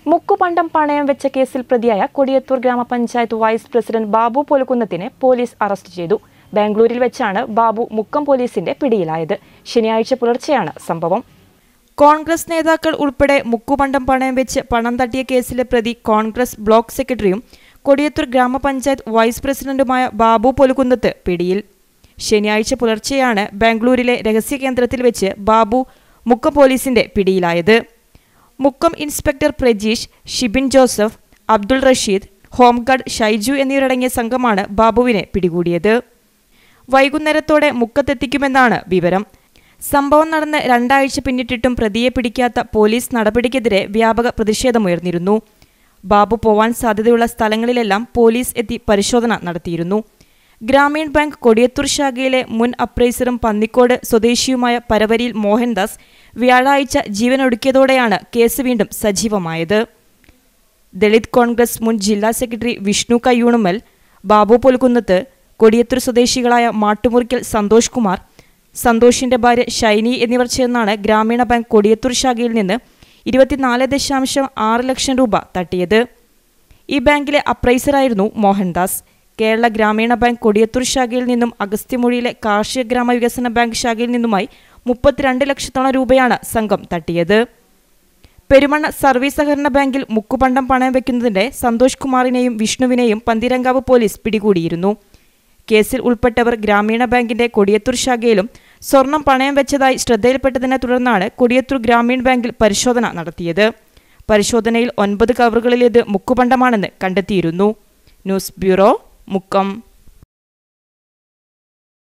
മുക്കുപണ്ടം പണയം വെച്ച കേസിൽ പ്രതിയായ കൊടിയത്തൂർ ഗ്രാമപഞ്ചായത്ത് വൈസ് പ്രസിഡന്റ് ബാബു പൊലുക്കുന്നത്തിനെ പോലീസ് അറസ്റ്റ് ചെയ്തു ബാംഗ്ലൂരിൽ വെച്ചാണ് ബാബു മുക്കം പോലീസിന്റെ പിടിയിലായത് ശനിയാഴ്ച പുലർച്ചെയാണ് സംഭവം കോൺഗ്രസ് നേതാക്കൾ ഉൾപ്പെടെ മുക്കുപണ്ടം പണയം വെച്ച് പണം തട്ടിയ കേസിലെ പ്രതി കോൺഗ്രസ് ബ്ലോക്ക് സെക്രട്ടറിയും കൊടിയത്തൂർ ഗ്രാമപഞ്ചായത്ത് വൈസ് പ്രസിഡന്റുമായ ബാബു പൊലുക്കുന്നത്ത് പിടിയിൽ ശനിയാഴ്ച പുലർച്ചെയാണ് ബാംഗ്ലൂരിലെ രഹസ്യ കേന്ദ്രത്തിൽ വെച്ച് ബാബു മുക്കം പോലീസിന്റെ പിടിയിലായത് മുക്കം ഇൻസ്പെക്ടർ പ്രജീഷ് ഷിബിൻ ജോസഫ് അബ്ദുൾ റഷീദ് ഹോംഗാർഡ് ഷൈജു എന്നിവരടങ്ങിയ സംഘമാണ് ബാബുവിനെ പിടികൂടിയത് വൈകുന്നേരത്തോടെ മുക്കത്തെത്തിക്കുമെന്നാണ് വിവരം സംഭവം നടന്ന് രണ്ടാഴ്ച പിന്നിട്ടിട്ടും പ്രതിയെ പിടിക്കാത്ത പോലീസ് നടപടിക്കെതിരെ വ്യാപക പ്രതിഷേധമുയർന്നിരുന്നു ബാബു പോവാൻ സാധ്യതയുള്ള സ്ഥലങ്ങളിലെല്ലാം പോലീസ് എത്തി പരിശോധന നടത്തിയിരുന്നു ഗ്രാമീൺ ബാങ്ക് കൊടിയത്തൂർ ശാഖയിലെ മുൻ അപ്രൈസറും പന്നിക്കോട് സ്വദേശിയുമായ പരവരിയിൽ മോഹൻദാസ് വ്യാഴാഴ്ച ജീവനൊടുക്കിയതോടെയാണ് കേസ് വീണ്ടും സജീവമായത് ദളിത് കോൺഗ്രസ് മുൻ ജില്ലാ സെക്രട്ടറി വിഷ്ണു കയ്യൂണുമൽ ബാബു പൊൽക്കുന്നത്ത് കൊടിയത്തൂർ സ്വദേശികളായ മാട്ടുമുറിക്കൽ സന്തോഷ് കുമാർ സന്തോഷിന്റെ ഭാര്യ ഷൈനി എന്നിവർ ചേർന്നാണ് ഗ്രാമീണ ബാങ്ക് കൊടിയത്തൂർ ശാഖയിൽ നിന്ന് ഇരുപത്തിനാല് ദശാംശം ആറ് ലക്ഷം രൂപ തട്ടിയത് ഈ ബാങ്കിലെ അപ്രൈസറായിരുന്നു മോഹൻദാസ് കേരള ഗ്രാമീണ ബാങ്ക് കൊടിയത്തൂർ ശാഖയിൽ നിന്നും അഗസ്ത്യമൊഴിയിലെ കാർഷിക ഗ്രാമവികസന ബാങ്ക് ശാഖയിൽ നിന്നുമായി മുപ്പത്തിരണ്ട് ലക്ഷത്തോളം രൂപയാണ് സംഘം തട്ടിയത് പെരുമണ്ണ സർവീസ് സഹകരണ ബാങ്കിൽ മുക്കുപണ്ടം പണയം വെക്കുന്നതിന്റെ സന്തോഷ് കുമാറിനെയും വിഷ്ണുവിനെയും പന്തിരങ്കാവ് പോലീസ് പിടികൂടിയിരുന്നു കേസിൽ ഉൾപ്പെട്ടവർ ഗ്രാമീണ ബാങ്കിന്റെ കൊടിയത്തൂർ ശാഖയിലും സ്വർണം പണയം വെച്ചതായി ശ്രദ്ധയിൽപ്പെട്ടതിനെ തുടർന്നാണ് കൊടിയത്തൂർ ഗ്രാമീൺ ബാങ്കിൽ പരിശോധന നടത്തിയത് പരിശോധനയിൽ ഒൻപത് കവറുകളിലേത് മുക്കുപണ്ടമാണെന്ന് കണ്ടെത്തിയിരുന്നു ന്യൂസ് ബ്യൂറോ മുക്കം